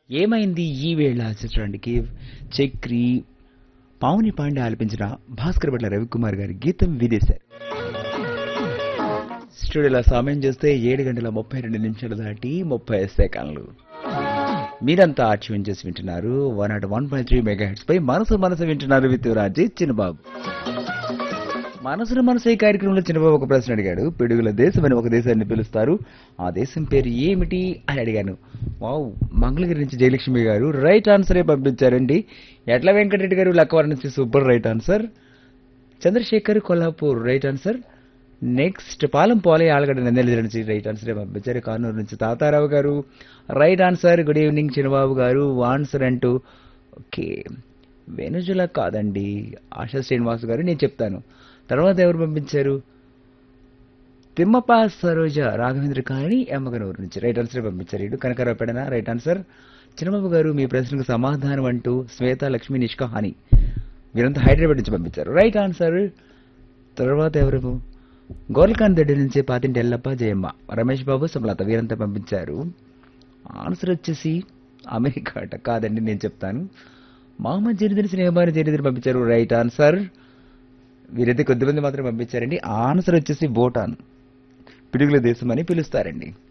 ఏమైంది ఈ వేళ చిత్రానికి చక్రి పావుని పాండే ఆలపించిన భాస్కర్ భట్ల రవికుమార్ గారి గీతం విదేశారు స్టూడియోలో సమయం చూస్తే ఏడు గంటల ముప్పై రెండు నిమిషాలు దాటి ముప్పై సెకండ్లు మీరంతా ఆర్చివెన్ చేసి వింటున్నారు one nought one point three megahertz పై మనసు మనసు వింటున్నారు విత్ రాజీ చిన్నబాబు మనసును మనసు ఈ కార్యక్రమంలో చిన్నబాబు ఒక ప్రశ్న అడిగాడు పిడుగుల దేశం అని ఒక దేశాన్ని పిలుస్తారు ఆ దేశం పేరు ఏమిటి అని అడిగాను వావ్ మంగళగిరి నుంచి జయలక్ష్మి గారు రైట్ ఆన్సరే పంపించారండి ఎట్ల వెంకటరెడ్డి గారు లక్కవరం నుంచి super right answer Chandrasekhar Kollapur right answer next పాలం పోలే ఆలగడ్డ నందెల నుంచి రైట్ ఆన్సర్ పంపించారు కానూరు నుంచి Tatarao garu right answer good evening Chinnababu garu answer అంటూ ఓకే వెనుజుల కాదండి ఆశా శ్రీనివాస్ గారు నేను చెప్తాను తర్వాత ఎవరు పంపించారు తిమ్మప్ప సరోజ రాఘవేంద్ర కాలనీ ఎమ్మగనూరు నుంచి రైట్ ఆన్సర్ పంపించారు ఇటు కనకరావు పెడన రైట్ ఆన్సర్ చిన్నబాబు గారు మీ ప్రశ్నకు సమాధానం అంటూ శ్వేత లక్ష్మి నిష్కహాని వీరంతా హైదరాబాద్ నుంచి పంపించారు రైట్ ఆన్సర్ తర్వాత ఎవరు గోల్కాన్ దొడ్డి నుంచి పాతింటి ఎల్లప్ప జయమ్మ రమేష్ బాబు సుమలత వీరంతా పంపించారు ఆన్సర్ వచ్చేసి అమెరికా అట కాదండి నేను చెప్తాను మహమ్మద్ జరీదర్ స్నేహబారి జరీదర్ పంపించారు రైట్ ఆన్సర్ వీరైతే కొద్దిమంది మాత్రం పంపించారండి ఆన్సర్ వచ్చేసి భూటాన్ పిడుగుల దేశం అని పిలుస్తారండి